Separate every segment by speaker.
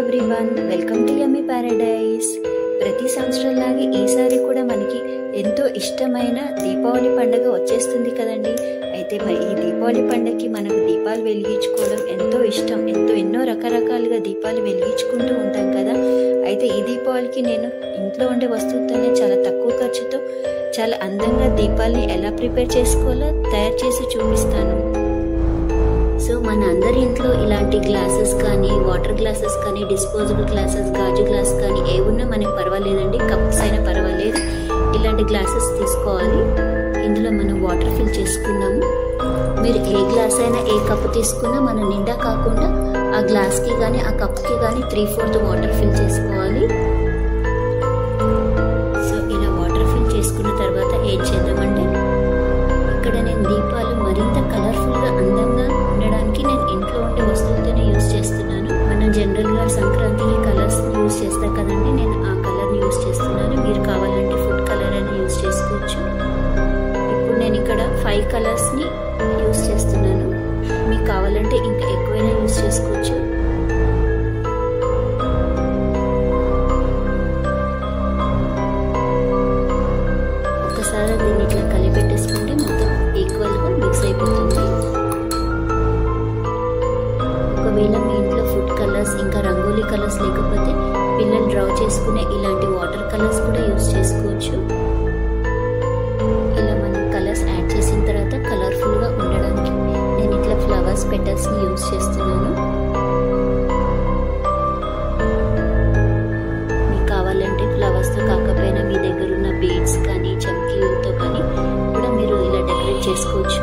Speaker 1: everyone welcome to yummy paradise ప్రతి సంవత్సరంలాగే ఈసారి కూడా మనకి ఎంతో ఇష్టమైన దీపావళి పండుగ వచ్చేస్తుంది కదండి అయితే మరి ఈ దీపావళి పండుగకి మనకు దీపాలు వెలిగించుకోవడం ఎంతో ఇష్టం ఎంతో ఎన్నో రకరకాలుగా దీపాలు వెలిగించుకుంటూ ఉంటాం కదా అయితే ఈ దీపావళికి నేను ఇంట్లో ఉండే వస్తువులతోనే చాలా తక్కువ ఖర్చుతో చాలా అందంగా దీపాల్ని ఎలా ప్రిపేర్ చేసుకోవాలో తయారు చేసి చూపిస్తాను సో మన అందరి ఇంట్లో ఇలాంటి గ్లాసెస్ కానీ వాటర్ గ్లాసెస్ కానీ డిస్పోజబుల్ గ్లాసెస్ గాజు గ్లాస్ కానీ ఏమున్నా మనకి పర్వాలేదండి కప్స్ అయినా పర్వాలేదు ఇలాంటి గ్లాసెస్ తీసుకోవాలి ఇందులో మనం వాటర్ ఫిల్ చేసుకున్నాము మీరు ఏ గ్లాస్ అయినా ఏ కప్పు తీసుకున్నా మన నిండా కాకుండా ఆ గ్లాస్కి కానీ ఆ కప్కి కానీ త్రీ ఫోర్త్ వాటర్ ఫిల్ చేసుకోవాలి సో ఇలా వాటర్ ఫిల్ చేసుకున్న తర్వాత ఏం చేద్దామంటే ఇక్కడ నేను దీపాలు మరింత కలర్ఫుల్గా అందంగా ఉండడానికి నేను ఇంట్లో ఉండే వస్తువులతోనే యూస్ చేస్తున్నాను మనం జనరల్గా సంక్రాంతికి కలర్స్ యూస్ చేస్తాం కదండి నేను ఆ కలర్ని యూస్ చేస్తున్నాను మీరు కావాలంటే ఫుడ్ కలర్ అయినా యూస్ చేసుకోవచ్చు ఇప్పుడు నేను ఇక్కడ ఫైవ్ కలర్స్ని యూస్ చేస్తున్నాను మీకు కావాలంటే ఇంకా ఎక్కువైనా యూస్ చేసుకోవచ్చు ఒకసారి దీన్ని ఇట్లా కలిపెట్టేసుకుంటే మొత్తం ఈక్వల్గా మిక్స్ అయిపోతుంది ఒకవేళ మీ ఇంట్లో ఫుడ్ కలర్స్ ఇంకా రంగోలీ కలర్స్ లేకపోతే పిల్లలు డ్రా చేసుకునే ఇలాంటి వాటర్ కలర్స్ కూడా యూస్ చేసుకోవచ్చు ఇలా మనం కలర్స్ యాడ్ చేసిన తర్వాత కలర్ఫుల్గా ఉండడానికి నేను ఇట్లా ఫ్లవర్స్ పెటల్స్ని యూస్ చేస్తున్నాను మీకు కావాలంటే ఫ్లవర్స్తో కాకపోయినా మీ దగ్గర ఉన్న బీడ్స్ కానీ చమ్కీలతో కానీ కూడా మీరు ఇలా డెకరేట్ చేసుకోవచ్చు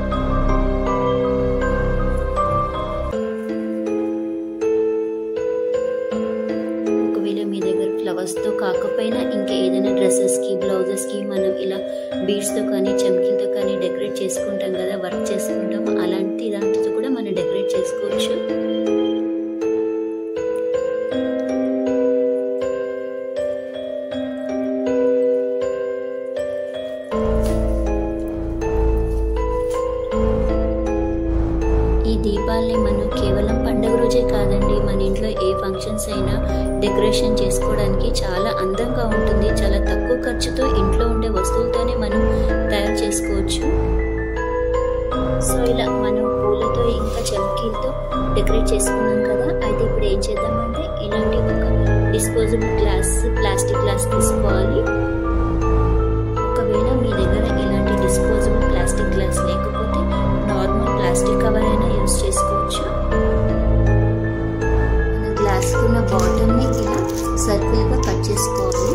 Speaker 1: ఒకవేళ మీ దగ్గర ఫ్లవర్స్తో కాకపోయినా ఇంకా ఏదైనా డ్రెస్సెస్కి బ్లౌజెస్కి మనం ఇలా బీడ్స్తో కానీ చమ్కీలతో కానీ డెకరేట్ చేసుకుంటాం కదా వర్క్ చేసుకుంటాం అలాంటి దాంతో కూడా మనం డెకరేట్ చేసుకోవచ్చు ఈ దీపాల్ని మనం కేవలం పండగ రోజే కాదండి మన ఇంట్లో ఏ ఫంక్షన్స్ అయినా డెకరేషన్ చేసుకోవడానికి చాలా అందంగా ఉంటుంది చాలా తక్కువ ఖర్చుతో ఇంట్లో ఉండే వస్తువులతోనే మనం తయారు చేసుకోవచ్చు సో ఇలా మనం పూలతో ఇంకా చమ్కీలతో డెకరేట్ చేసుకున్నాం కదా అయితే ఇప్పుడు ఏం చేద్దామంటే ఇలాంటి ఒక డిస్పోజబుల్ గ్లాస్ ప్లాస్టిక్ గ్లాస్ తీసుకోవాలి ఒకవేళ మీ దగ్గర ఇలాంటి డిస్పోజబుల్ ప్లాస్టిక్ గ్లాస్ లేకపోతే నార్మల్ ప్లాస్టిక్ కవర్ అయినా యూస్ చేసుకోవచ్చు మన గ్లాస్ ఉన్న బాటిల్ని ఇలా సర్కిల్గా కట్ చేసుకోవాలి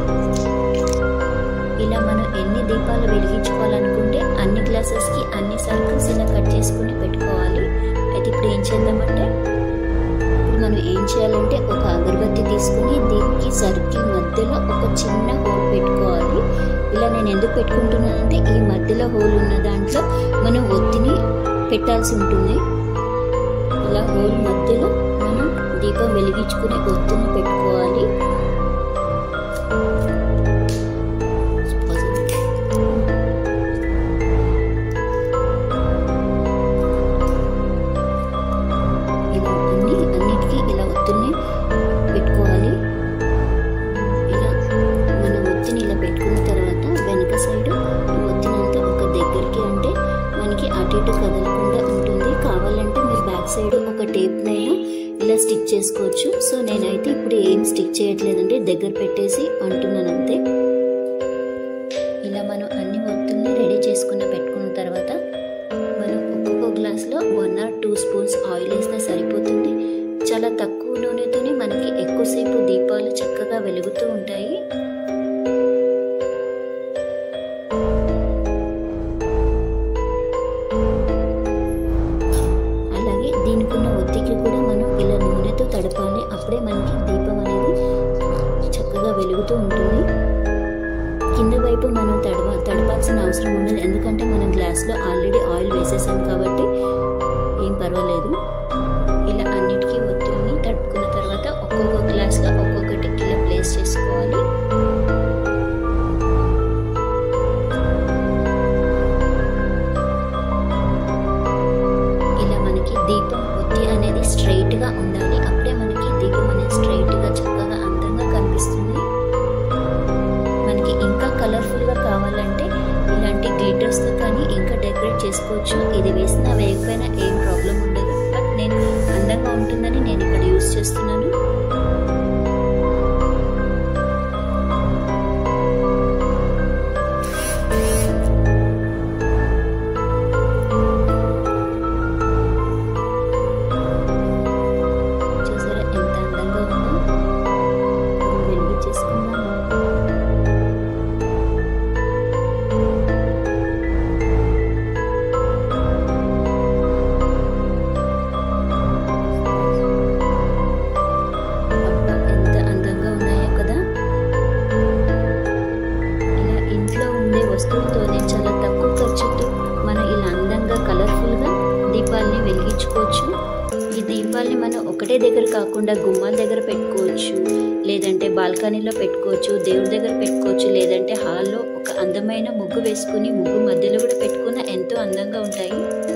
Speaker 1: ఇలా మనం ఎన్ని దీపాలు వెలిగించుకోవాలనుకుంటే అన్ని గ్లాసెస్కి అన్ని సర్కిల్స్ ఇలా కట్ చేసుకుని పెట్టుకోవాలి అయితే ఇప్పుడు ఏం చేద్దామంటే ఇప్పుడు మనం ఏం చేయాలంటే ఒక అగరబత్తి తీసుకుని దీనికి సర్కిల్ మధ్యలో ఒక చిన్న హోల్ పెట్టుకోవాలి ఇలా నేను ఎందుకు పెట్టుకుంటున్నానంటే ఈ మధ్యలో హోల్ ఉన్న దాంట్లో మనం ఒత్తిని పెట్టాల్సి ఉంటుంది ఇలా హోల్ మధ్యలో మనం దీపం వెలిగించుకునే ఒత్తిని పెట్టుకోవాలి ఇలా అన్ని అన్నిటికీ ఇలా ఒత్తుల్ని పెట్టుకోవాలి ఇలా మన ఒత్తిని ఇలా పెట్టుకున్న తర్వాత వెనక సైడ్ ఈ ఒత్తినంతా ఒక దగ్గరికి అంటే మనకి అటు ఇటు కదలకుండా ఉంటుంది కావాలంటే మీరు బ్యాక్ సైడ్ ఒక టేప్నైనా ఇలా స్టిక్ చేసుకోవచ్చు సో నేనైతే ఇప్పుడు ఏం స్టిక్ చేయట్లేదండి దగ్గర పెట్టేసి అంటున్నాను అంతే ఇలా మనం అన్ని ఒత్తుల్ని రెడీ చేసుకుని పెట్టుకున్న తర్వాత మనం ఒక్కొక్క గ్లాస్లో one or two spoons oil వేస్తే సరిపోతుంది చాలా తక్కువ నూనెతోనే మనకి ఎక్కువసేపు దీపాలు చక్కగా వెలుగుతూ ఉంటాయి అలాగే దీనికి ఉన్న ఒత్తికి కూడా మనం ఇలా నూనెతో తడపాలి అప్పుడే మనకి దీపం అనేది చక్కగా వెలుగుతూ ఉంటుంది కింద వైపు మనం తడవ తడపాల్సిన అవసరం ఉండదు ఎందుకంటే మనం గ్లాస్లో ఆల్రెడీ ఆయిల్ వేసేసాం కాబట్టి ఏం పర్వాలేదు ఇలా అన్నిటికీ ఒత్తుల్ని తడుపుకున్న తర్వాత ఒక్కొక్క గ్లాస్లో ఒక్కొక్కటి ఇలా ప్లేస్ చేసుకోవాలి ఇలా మనకి దీపం ఒత్తి అనేది స్ట్రైట్గా ఉండాలి అప్పుడే మనకి దీపం అనేది చేసుకోవచ్చు ఇది వేసినా వేయకపోయినా ఏం ప్రాబ్లం ఉండదు బట్ నేను అందంగా ఉంటుందని నేను ఇక్కడ యూస్ చేస్తున్నాను చూసారా ఎంత అందంగా ఉందో ఇప్పుడు వెలిగించేసుకుందాం అబ్బా, ఎంత అందంగా ఉన్నాయో కదా ఇలా ఇంట్లో ఉండే వస్తువులతోనే చాలా తక్కువ ఖర్చుతో మనం ఇలా అందంగా కలర్ఫుల్గా దీపాలని వెలిగించుకోవచ్చు ఈ దీపాల్ని మనం ఒకటే దగ్గర కాకుండా గుమ్మాల దగ్గర పెట్టుకోవచ్చు లేదంటే బాల్కనీలో పెట్టుకోవచ్చు దేవుడి దగ్గర పెట్టుకోవచ్చు లేదంటే హాల్లో ఒక అందమైన ముగ్గు వేసుకుని ముగ్గు మధ్యలో కూడా పెట్టుకున్న ఎంతో అందంగా ఉంటాయి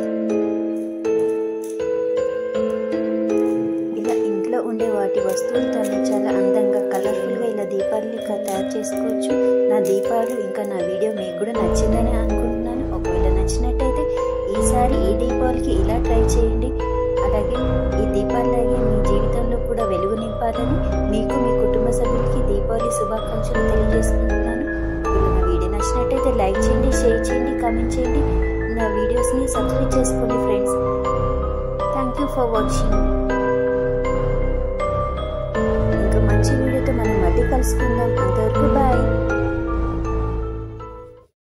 Speaker 1: ఇలా ఇంట్లో ఉండే వాటి వస్తువులతోనే చాలా అందంగా కలర్ఫుల్గా ఇలా దీపాలని క- తయారు చేసుకోవచ్చు నా దీపాలు ఇంకా నా వీడియో మీకు కూడా నచ్చిందని అనుకుంటున్నాను ఒకవేళ నచ్చినట్టయితే ఈసారి ఈ దీపావళికి ఇలా ట్రై చేయండి అలాగే ఈ దీపాలాగే మీ జీవితంలో కూడా వెలుగు నింపాలని మీకు మీ కుటుంబ సభ్యులకి దీపావళి శుభాకాంక్షలు తెలియజేసుకుంటున్నాను ఒకవేళ నా వీడియో నచ్చినట్టయితే లైక్ చేయండి షేర్ చేయండి కామెంట్ చేయండి నా వీడియోస్ని సబ్స్క్రైబ్ చేసుకోండి friends thank you for watching ఇంకా మంచి వీడియోతో మనం మళ్ళీ కలుసుకుందాం అంతవరకు బాయ్